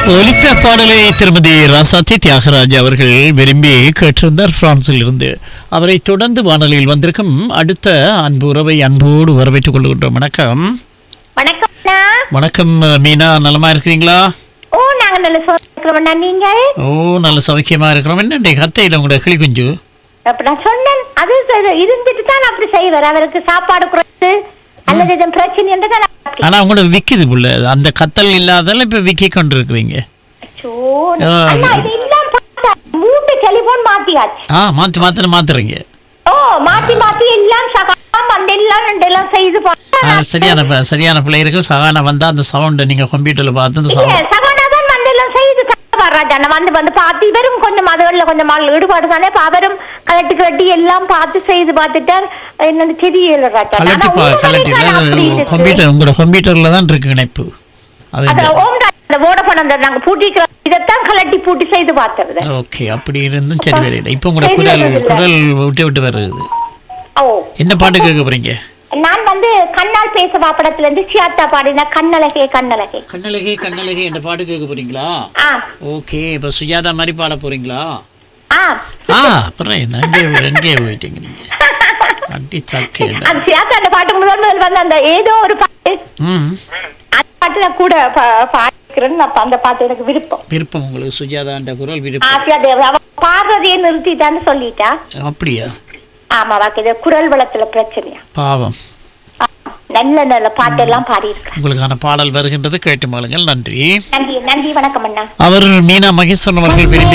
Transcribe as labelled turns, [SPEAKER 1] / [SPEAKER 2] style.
[SPEAKER 1] ஒலித்த பாடலை திருமதி ராசாத்தி தியாகராஜ் அவர்கள் விரும்பி கேட்டிருந்தார் பிரான்சில் இருந்து அவரை தொடர்ந்து வானொலியில் வந்திருக்கும் அடுத்த அன்பு உறவை அன்போடு வரவேற்றுக் கொள்கின்றோம் வணக்கம்
[SPEAKER 2] வணக்கம் அண்ணா.
[SPEAKER 1] வணக்கம் மீனா நலமா இருக்கிறீங்களா
[SPEAKER 2] ஓ நாங்க நல்ல சொல்றோம்ண்ணா நீங்கள்
[SPEAKER 1] ஓ நல்ல சௌக்கியமா இருக்கிறோம் என்ன கத்தையில் உங்களோட கிளி குஞ்சு
[SPEAKER 2] அப்ப நான் சொன்னேன் அது சரி, இருந்துட்டு தான் அப்படி செய்வார் அவருக்கு சாப்பாடு குறைத்து அல்லது எதுவும் பிரச்சனை என்று தான் அப்படி.
[SPEAKER 1] ஆனா உங்களோட விக்குது புள்ள அந்த கத்தல் இல்லாதால இப்ப விக்கி கொண்டு இருக்கிறீங்க
[SPEAKER 2] அச்சோ,
[SPEAKER 1] ஆ.
[SPEAKER 2] அண்ணா, இது எல்லாம் பார்த்தா மூன்று டெலிபோன் மாத்தியாச்சு
[SPEAKER 1] ஆ மாத்தி மாத்திர மாத்துறீங்க
[SPEAKER 2] ஓ மாத்தி மாத்தி எல்லாம் சகாம் அந்த எல்லாம் ரெண்டு எல்லாம் செய்து பார்த்தா
[SPEAKER 1] ஆ, சரியான ப- சரியான பிள்ளை இருக்கு சகான வந்தா அந்த சவுண்ட் நீங்க கம்ப்யூட்டர்ல பார்த்து அந்த
[SPEAKER 2] இல்ல,
[SPEAKER 1] சவுண்ட்
[SPEAKER 2] சகானாதான் வந்து எல்லாம் செய்து வர்றாஜான வந்து வந்து பார்த்து இவரும் கொஞ்சம் அதுல கொஞ்சம் ஆள் ஈடுபாடு தானே இப்ப அவரும் கலட்டி கட்டி எல்லாம் பார்த்து செய்து பார்த்துட்டார் என்னன்னு தெரியல ராஜா
[SPEAKER 1] கலட்டி பா கலட்டி கம்ப்யூட்டர் உங்களோட கம்ப்யூட்டர்ல தான் இருக்கு இணைப்பு அது
[SPEAKER 2] அத ஓம் ராஜ் அந்த வோடபோன் அந்த நாங்க பூட்டிக்கிற இதைத்தான் கலட்டி பூட்டி செய்து பார்த்தது
[SPEAKER 1] ஓகே அப்படி இருந்தும் சரி வரையில இப்போ உங்களோட குரல் குரல் விட்டு விட்டு வருது
[SPEAKER 2] ஓ
[SPEAKER 1] என்ன பாட்டு கேட்க போறீங்க
[SPEAKER 2] நான் வந்து கண்ணால் பேசவா படத்துல இருந்து சியாத்தா பாடின கண்ணழகே கண்ணழகே
[SPEAKER 1] கண்ணழகே கண்ணழகே என்ற பாட்டு கேட்க போறீங்களா
[SPEAKER 2] ஆ
[SPEAKER 1] ஓகே இப்போ சுஜாதா மாதிரி பாட போறீங்களா
[SPEAKER 2] ஆ
[SPEAKER 1] ஆ அப்புறம் என்ன எங்கே எங்கே போயிட்டீங்க நீங்க அடி சக்கே
[SPEAKER 2] அந்த சியாத்தா அந்த பாட்டு முதல் முதல் வந்து அந்த ஏதோ ஒரு பாட்டு
[SPEAKER 1] ம்
[SPEAKER 2] அந்த பாட்டு நான் கூட பா- பாடிக்கிறேன்னு நான் அந்த பாட்டு எனக்கு விருப்பம்
[SPEAKER 1] விருப்பம் உங்களுக்கு சுஜாதான்ற குரல் விருப்பம்
[SPEAKER 2] ஆசியா தேவ் அவ பாடுறதையே நிறுத்திட்டான்னு சொல்லிட்டா
[SPEAKER 1] அப்படியா
[SPEAKER 2] ஆமா வாக்கு இது குரல் வளத்துல பிரச்சனையா
[SPEAKER 1] பாவம்
[SPEAKER 2] ஆ, நல்ல நல்ல பாட்டெல்லாம் பாடி இருக்கேன்
[SPEAKER 1] உங்களுக்கான பாடல் வருகின்றது கேட்டு மாளுங்கள் நன்றி
[SPEAKER 2] நன்றி நன்றி வணக்கம் அண்ணா
[SPEAKER 1] அவர் மீனா மகேஸ்வரன் அவர்கள் விரும்பி